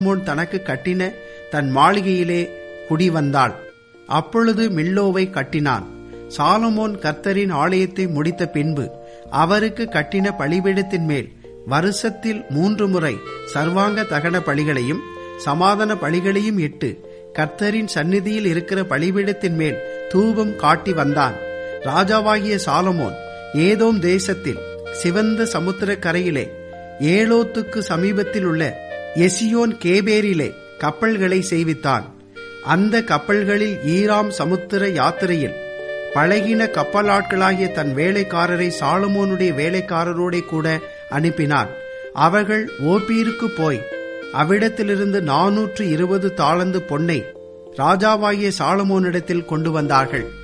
Solomon தனக்கு கட்டின தன் மாளிகையிலே குடிவந்தாள் அப்பொழுது மில்லோவை கட்டினான் சாலமோன் கர்த்தரின் ஆலயத்தை முடித்த பின்பு அவருக்கு கட்டின பலிபீடத்தின் மேல் வருஷத்தில் மூன்று முறை சர்வாங்க தகன பலிகளையும் சமாதான பலிகளையும் இட்டு கர்த்தரின் சந்நிதியில் இருக்கிற பலிபீடத்தின் மேல் தூபம் காட்டி வந்தான் ராஜாவாகிய சாலமோன் ஏதோம் தேசத்தில் சிவந்த சமுத்திர கரையிலே ஏலோத்துக்கு சமீபத்தில் உள்ள எசியோன் கேபேரிலே கப்பல்களை செய்வித்தான் அந்த கப்பல்களில் ஈராம் சமுத்திர யாத்திரையில் பழகின கப்பலாட்களாகிய தன் வேலைக்காரரை சாலமோனுடைய வேலைக்காரரோட கூட அனுப்பினான் அவர்கள் ஓப்பீருக்கு போய் அவ்விடத்திலிருந்து நாநூற்று இருபது தாளந்து பொன்னை ராஜாவாகிய சாலமோனிடத்தில் கொண்டு வந்தார்கள்